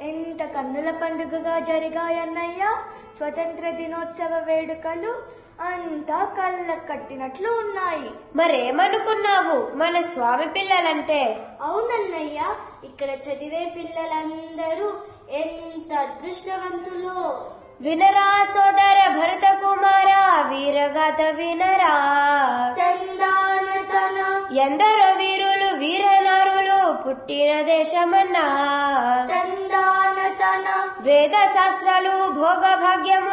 ఎంత కన్నుల పండుగగా జరిగాయన్నయ్య స్వతంత్ర దినోత్సవ వేడుకలు అంతా కళ్ళ కట్టినట్లు ఉన్నాయి మరేమనుకున్నావు మన స్వామి పిల్లలంటే అవునన్నయ్య ఇక్కడ చదివే పిల్లలందరూ ఎంత అదృష్టవంతులో వినరా సోదర భరత కుమార వీరగాథ వినరా తందాన తన ఎందరో వీరులు వీరనారులు పుట్టిన దేశమన్నా తందాన తన వేద శాస్త్రాలు భోగ భాగ్యము